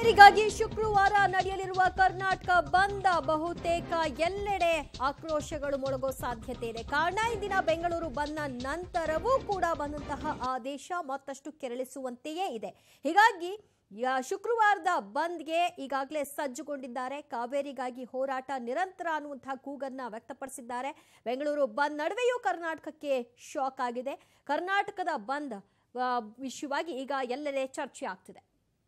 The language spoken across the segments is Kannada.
ಕಾವೇರಿಗಾಗಿ ಶುಕ್ರವಾರ ನಡೆಯಲಿರುವ ಕರ್ನಾಟಕ ಬಂದ ಬಹುತೇಕ ಎಲ್ಲೆಡೆ ಆಕ್ರೋಶಗಳು ಮೊಳಗೋ ಸಾಧ್ಯತೆ ಇದೆ ಕಾರಣ ಇಂದಿನ ಬೆಂಗಳೂರು ಬಂದ್ನ ನಂತರವೂ ಕೂಡ ಬಂದಂತಹ ಆದೇಶ ಮತ್ತಷ್ಟು ಕೆರಳಿಸುವಂತೆಯೇ ಇದೆ ಹೀಗಾಗಿ ಯ- ಶುಕ್ರವಾರದ ಬಂದ್ಗೆ ಈಗಾಗಲೇ ಸಜ್ಜುಗೊಂಡಿದ್ದಾರೆ ಕಾವೇರಿಗಾಗಿ ಹೋರಾಟ ನಿರಂತರ ಅನ್ನುವಂತಹ ಕೂಗನ್ನ ವ್ಯಕ್ತಪಡಿಸಿದ್ದಾರೆ ಬೆಂಗಳೂರು ಬಂದ್ ನಡುವೆಯೂ ಕರ್ನಾಟಕಕ್ಕೆ ಶಾಕ್ ಆಗಿದೆ ಕರ್ನಾಟಕದ ಬಂದ್ ಆ, ವಿಷಯವಾಗಿ ಈಗ ಎಲ್ಲೆಡೆ ಚರ್ಚೆ ಆಗ್ತಿದೆ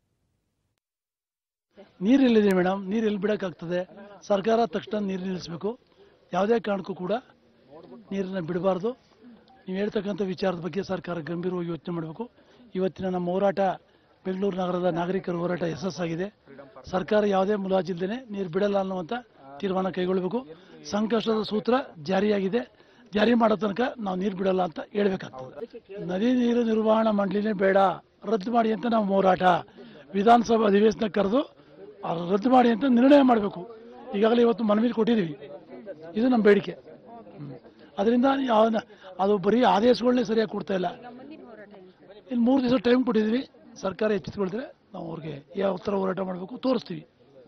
ನೀರು ಎಲ್ಲಿದೆ ಮೇಡಮ್ ನೀರು ಎಲ್ಲಿ ಬಿಡೋಕ್ಕಾಗ್ತದೆ ಸರ್ಕಾರ ತಕ್ಷಣ ನೀರು ನಿಲ್ಲಿಸಬೇಕು ಯಾವುದೇ ಕಾರಣಕ್ಕೂ ಕೂಡ ನೀರನ್ನು ಬಿಡಬಾರ್ದು ನೀವು ಹೇಳ್ತಕ್ಕಂಥ ವಿಚಾರದ ಬಗ್ಗೆ ಸರ್ಕಾರ ಗಂಭೀರವಾಗಿ ಯೋಚನೆ ಮಾಡಬೇಕು ಇವತ್ತಿನ ನಮ್ಮ ಹೋರಾಟ ಬೆಂಗಳೂರು ನಗರದ ನಾಗರಿಕರ ಹೋರಾಟ ಯಶಸ್ಸಾಗಿದೆ ಸರ್ಕಾರ ಯಾವುದೇ ಮುಲಾಜಿಲ್ದೇನೆ ನೀರು ಬಿಡಲ್ಲ ಅನ್ನುವಂಥ ತೀರ್ಮಾನ ಕೈಗೊಳ್ಳಬೇಕು ಸಂಕಷ್ಟದ ಸೂತ್ರ ಜಾರಿಯಾಗಿದೆ ಜಾರಿ ಮಾಡೋ ತನಕ ನಾವು ನೀರು ಬಿಡಲ್ಲ ಅಂತ ಹೇಳ್ಬೇಕಾಗ್ತದೆ ನದಿ ನೀರು ನಿರ್ವಹಣಾ ಮಂಡಳಿನೇ ಬೇಡ ರದ್ದು ಮಾಡಿ ಅಂತ ನಾವು ಹೋರಾಟ ವಿಧಾನಸಭಾ ಅಧಿವೇಶನ ಕರೆದು ಆ ರದ್ದು ಮಾಡಿ ಅಂತ ನಿರ್ಣಯ ಮಾಡಬೇಕು ಈಗಾಗಲೇ ಇವತ್ತು ಮನವಿ ಕೊಟ್ಟಿದ್ದೀವಿ ಇದು ನಮ್ಮ ಬೇಡಿಕೆ ಹ್ಮ್. ಅದರಿಂದ ಯಾವ ಅದು ಬರೀ ಆದೇಶಗಳನ್ನೇ ಸರಿಯಾಗಿ ಕೊಡ್ತಾ ಇಲ್ಲ ಇನ್ನು ಮೂರು ದಿವಸ ಟೈಮ್ ಕೊಟ್ಟಿದ್ದೀವಿ ಸರ್ಕಾರ ಎಚ್ಚೆತ್ಕೊಳ್ತಾರೆ ನಾವು ಅವ್ರಿಗೆ ಯಾವ ಥರ ಹೋರಾಟ ಮಾಡಬೇಕು ತೋರಿಸ್ತೀವಿ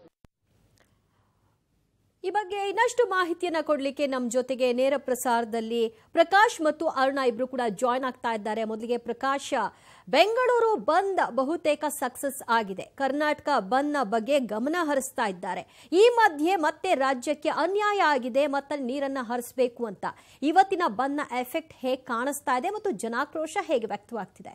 ಈ ಬಗ್ಗೆ ಇನ್ನಷ್ಟು ಮಾಹಿತಿಯನ್ನ ಕೊಡ್ಲಿಕ್ಕೆ ನಮ್ಮ ಜೊತೆಗೆ ನೇರ ಪ್ರಸಾರದಲ್ಲಿ ಪ್ರಕಾಶ್ ಮತ್ತು ಅರುಣ ಇಬ್ರು ಕೂಡ ಜಾಯ್ನ್ ಆಗ್ತಾ ಇದ್ದಾರೆ ಮೊದಲಿಗೆ ಪ್ರಕಾಶ್ ಬೆಂಗಳೂರು ಬಂದ್ ಬಹುತೇಕ ಸಕ್ಸಸ್ ಆಗಿದೆ ಕರ್ನಾಟಕ ಬಂದ್ನ ಬಗ್ಗೆ ಗಮನ ಹರಿಸ್ತಾ ಇದ್ದಾರೆ ಈ ಮಧ್ಯೆ ಮತ್ತೆ ರಾಜ್ಯಕ್ಕೆ ಅನ್ಯಾಯ ಆಗಿದೆ ಮತ್ತೆ ನೀರನ್ನ ಹರಿಸಬೇಕು ಅಂತ ಇವತ್ತಿನ ಬಂದ್ನ ಎಫೆಕ್ಟ್ ಹೇಗೆ ಕಾಣಿಸ್ತಾ ಇದೆ ಮತ್ತು ಜನಾಕ್ರೋಶ ಹೇಗೆ ವ್ಯಕ್ತವಾಗ್ತಿದೆ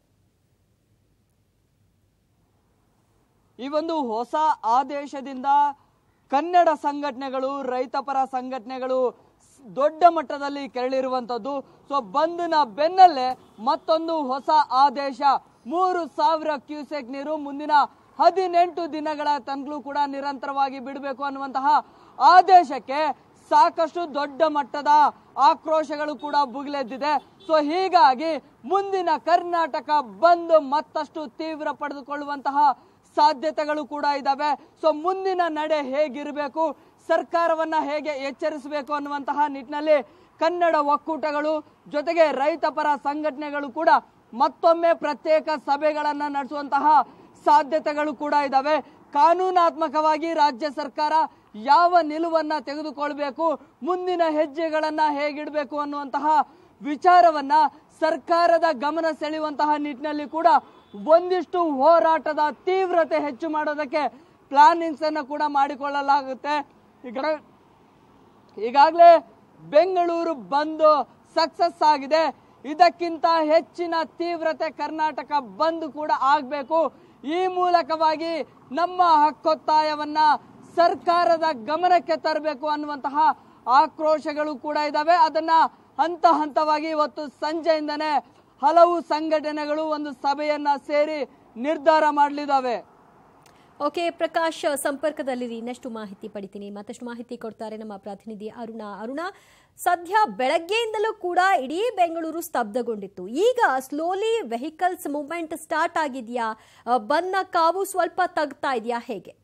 ಈ ಒಂದು ಹೊಸ ಆದೇಶದಿಂದ ಕನ್ನಡ ಸಂಘಟನೆಗಳು ರೈತಪರ ಸಂಘಟನೆಗಳು ಸ್- ದೊಡ್ಡ ಮಟ್ಟದಲ್ಲಿ ಕೆರಳಿರುವಂತದ್ದು ಸೊ ಬಂದ್ನ ಬೆನ್ನಲ್ಲೇ ಮತ್ತೊಂದು ಹೊಸ ಆದೇಶ ಮೂರು ಸಾವಿರ ಕ್ಯೂಸೆಕ್ ನೀರು ಮುಂದಿನ ಹದಿನೆಂಟು ದಿನಗಳ ತನಕಲೂ ಕೂಡ ನಿರಂತರವಾಗಿ ಬಿಡಬೇಕು ಅನ್ನುವಂತಹ ಆದೇಶಕ್ಕೆ ಸಾಕಷ್ಟು ದೊಡ್ಡ ಮಟ್ಟದ ಆಕ್ರೋಶಗಳು ಕೂಡ ಭುಗಿಲೆದ್ದಿದೆ ಸೊ ಹೀಗಾಗಿ ಮುಂದಿನ ಕರ್ನಾಟಕ ಬಂದ್ ಮತ್ತಷ್ಟು ತೀವ್ರ ಪಡೆದುಕೊಳ್ಳುವಂತಹ ಸಾಧ್ಯತೆಗಳು ಕೂಡ ಇದಾವೆ ಸೊ ಮುಂದಿನ ನಡೆ ಹೇಗಿರಬೇಕು ಸರ್ಕಾರವನ್ನ ಹೇಗೆ ಎಚ್ಚರಿಸಬೇಕು ಅನ್ನುವಂತಹ ನಿಟ್ಟಿನಲ್ಲಿ ಕನ್ನಡ ಒಕ್ಕೂಟಗಳು ಜೊತೆಗೆ ರೈತಪರ ಸಂಘಟನೆಗಳು ಕೂಡ ಮತ್ತೊಮ್ಮೆ ಪ್ರತ್ಯೇಕ ಸಭೆಗಳನ್ನ ನಡೆಸುವಂತಹ ಸಾಧ್ಯತೆಗಳು ಕೂಡ ಇದಾವೆ ಕಾನೂನಾತ್ಮಕವಾಗಿ ರಾಜ್ಯ ಸರ್ಕಾರ ಯಾವ ನಿಲುವನ್ನ ತೆಗೆದುಕೊಳ್ಬೇಕು ಮುಂದಿನ ಹೆಜ್ಜೆಗಳನ್ನ ಹೇಗಿಡಬೇಕು ಅನ್ನುವಂತಹ ವಿಚಾರವನ್ನ ಸರ್ಕಾರದ ಗಮನ ಸೆಳೆಯುವಂತಹ ನಿಟ್ಟಿನಲ್ಲಿ ಕೂಡ ಒಂದಿಷ್ಟು ಹೋರಾಟದ ತೀವ್ರತೆ ಹೆಚ್ಚು ಮಾಡೋದಕ್ಕೆ ಪ್ಲಾನಿಂಗ್ಸ್ ಅನ್ನ ಕೂಡ ಮಾಡಿಕೊಳ್ಳಲಾಗುತ್ತೆ ಈಗ ಈಗಾಗಲೇ ಬೆಂಗಳೂರು ಬಂದ್ ಸಕ್ಸಸ್ ಆಗಿದೆ ಇದಕ್ಕಿಂತ ಹೆಚ್ಚಿನ ತೀವ್ರತೆ ಕರ್ನಾಟಕ ಬಂದ್ ಕೂಡ ಆಗಬೇಕು ಈ ಮೂಲಕವಾಗಿ ನಮ್ಮ ಹಕ್ಕೊತ್ತಾಯವನ್ನ ಸರ್ಕಾರದ ಗಮನಕ್ಕೆ ತರಬೇಕು ಅನ್ನುವಂತಹ ಆಕ್ರೋಶಗಳು ಕೂಡ ಇದಾವೆ ಅದನ್ನ ಹಂತ ಹಂತವಾಗಿ ಇವತ್ತು ಸಂಜೆಯಿಂದನೇ ಹಲವು ಸಂಘಟನೆಗಳು ಒಂದು ಸಭೆಯನ್ನ ಸೇರಿ ನಿರ್ಧಾರ ಮಾಡಲಿದ್ದಾವೆ ಓಕೆ ಪ್ರಕಾಶ್ ಸಂಪರ್ಕದಲ್ಲಿರಿ ಇನ್ನಷ್ಟು ಮಾಹಿತಿ ಪಡಿತೀನಿ ಮತ್ತಷ್ಟು ಮಾಹಿತಿ ಕೊಡ್ತಾರೆ ನಮ್ಮ ಪ್ರತಿನಿಧಿ ಅರುಣ ಅರುಣ ಸದ್ಯ ಬೆಳಗ್ಗೆಯಿಂದಲೂ ಕೂಡ ಇಡೀ ಬೆಂಗಳೂರು ಸ್ತಬ್ಧಗೊಂಡಿತ್ತು ಈಗ ಸ್ಲೋಲಿ ವೆಹಿಕಲ್ಸ್ ಮೂವ್ಮೆಂಟ್ ಸ್ಟಾರ್ಟ್ ಆಗಿದೆಯಾ ಬನ್ನ ಕಾವು ಸ್ವಲ್ಪ ತಗ್ತಾ ಇದೆಯಾ ಹೇಗೆ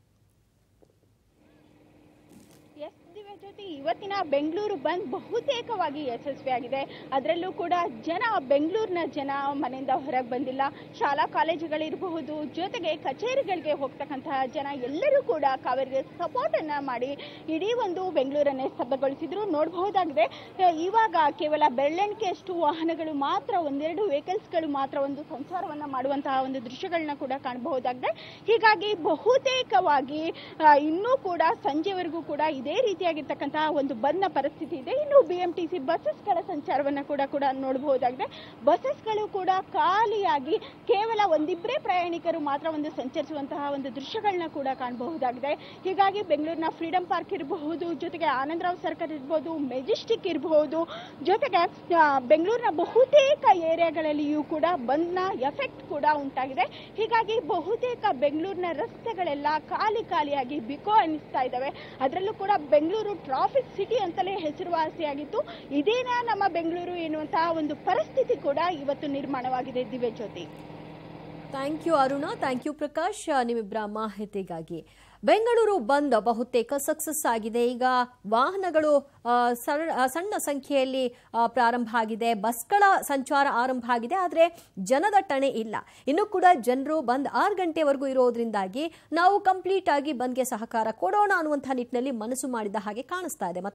ಎಸ್ ದಿವ್ಯ ಜ್ಯೋತಿ ಇವತ್ತಿನ ಬೆಂಗಳೂರು ಬಂದ್ ಬಹುತೇಕವಾಗಿ ಯಶಸ್ವಿಯಾಗಿದೆ ಅದರಲ್ಲೂ ಕೂಡ ಜನ ಬೆಂಗಳೂರಿನ ಜನ ಮನೆಯಿಂದ ಹೊರಗೆ ಬಂದಿಲ್ಲ ಶಾಲಾ ಕಾಲೇಜುಗಳಿರಬಹುದು ಜೊತೆಗೆ ಕಚೇರಿಗಳಿಗೆ ಹೋಗ್ತಕ್ಕಂತಹ ಜನ ಎಲ್ಲರೂ ಕೂಡ ಕಾವೇರಿಗೆ ಸಪೋರ್ಟ್ ಅನ್ನ ಮಾಡಿ ಇಡೀ ಒಂದು ಬೆಂಗಳೂರನ್ನೇ ಸ್ತಬ್ಧಗೊಳಿಸಿದ್ರು ನೋಡಬಹುದಾಗಿದೆ ಆ, ಇವಾಗ ಕೇವಲ ಬೆರಳೆಣಿಕೆಯಷ್ಟು ವಾಹನಗಳು ಮಾತ್ರ ಒಂದೆರಡು ವೆಹಿಕಲ್ಸ್ಗಳು ಮಾತ್ರ ಒಂದು ಸಂಚಾರವನ್ನ ಮಾಡುವಂತಹ ಒಂದು ದೃಶ್ಯಗಳನ್ನ ಕೂಡ ಕಾಣಬಹುದಾಗಿದೆ ಹೀಗಾಗಿ ಬಹುತೇಕವಾಗಿ ಆ, ಇನ್ನೂ ಕೂಡ ಸಂಜೆವರೆಗೂ ಕೂಡ ಇದೇ ರೀತಿಯಾಗಿರ್ತಕ್ಕಂತಹ ಒಂದು ಬಂದ್ನ ಪರಿಸ್ಥಿತಿ ಇದೆ ಇನ್ನು ಬಿ ಎಂ ಟಿ ಸಿ ಬಸ್ಸಸ್ಗಳ ಸಂಚಾರವನ್ನ ಕೂಡ ಕೂಡ ನೋಡಬಹುದಾಗಿದೆ ಬಸ್ಸಸ್ಗಳು ಕೂಡ ಖಾಲಿಯಾಗಿ ಕೇವಲ ಒಂದಿಬ್ಬರೇ ಪ್ರಯಾಣಿಕರು ಮಾತ್ರ ಒಂದು ಸಂಚರಿಸುವಂತಹ ಒಂದು ದೃಶ್ಯಗಳನ್ನ ಕೂಡ ಕಾಣಬಹುದಾಗಿದೆ ಹೀಗಾಗಿ ಬೆಂಗಳೂರಿನ ಫ್ರೀಡಂ ಪಾರ್ಕ್ ಇರಬಹುದು ಜೊತೆಗೆ ಆನಂದರಾವ್ ಸರ್ಕಲ್ ಇರಬಹುದು ಮೆಜೆಸ್ಟಿಕ್ ಇರಬಹುದು ಜೊತೆಗೆ ಆ, ಬೆಂಗಳೂರಿನ ಬಹುತೇಕ ಏರಿಯಾಗಳಲ್ಲಿಯೂ ಕೂಡ ಬಂದ್ನ ಎಫೆಕ್ಟ್ ಕೂಡ ಉಂಟಾಗಿದೆ ಹೀಗಾಗಿ ಬಹುತೇಕ ಬೆಂಗಳೂರಿನ ರಸ್ತೆಗಳೆಲ್ಲ ಖಾಲಿ ಖಾಲಿಯಾಗಿ ಬಿಕೋ ಅನಿಸ್ತಾ ಇದ್ದಾವೆ ಅದರಲ್ಲೂ ಕೂಡ ಬೆಂಗಳೂರು ಟ್ರಾಫಿಕ್ ಸಿಟಿ ಅಂತಲೇ ಹೆಸರುವಾಸಿಯಾಗಿತ್ತು ಇದೇನಾ ನಮ್ಮ ಬೆಂಗಳೂರು ಎನ್ನುವಂತಹ ಒಂದು ಪರಿಸ್ಥಿತಿ ಕೂಡ ಇವತ್ತು ನಿರ್ಮಾಣವಾಗಿದೆ Divya Jyothi thank you Aruna thank you Prakash ನಿಮ್ಮಿಬ್ಬರ ಮಾಹಿತಿಗಾಗಿ ಬೆಂಗಳೂರು ಬಂದ್ ಬಹುತೇಕ ಸಕ್ಸಸ್ ಆಗಿದೆ ಈಗ ವಾಹನಗಳು ಆ, ಸರ- ಆ, ಸಣ್ಣ ಸಂಖ್ಯೆಯಲ್ಲಿ ಆ, ಪ್ರಾರಂಭ ಆಗಿದೆ ಬಸ್ಗಳ ಸಂಚಾರ ಆರಂಭ ಆಗಿದೆ ಆದರೆ ಜನದಟ್ಟಣೆ ಇಲ್ಲ ಇನ್ನು ಕೂಡ ಜನರು ಬಂದ್ ಆರು ಗಂಟೆವರೆಗೂ ಇರೋದ್ರಿಂದಾಗಿ ನಾವು ಕಂಪ್ಲೀಟ್ ಆಗಿ ಬಂದ್ಗೆ ಸಹಕಾರ ಕೊಡೋಣ ಅನ್ನುವಂಥ ನಿಟ್ಟಿನಲ್ಲಿ ಮನಸ್ಸು ಮಾಡಿದ ಹಾಗೆ ಕಾಣಿಸ್ತಾ ಇದೆ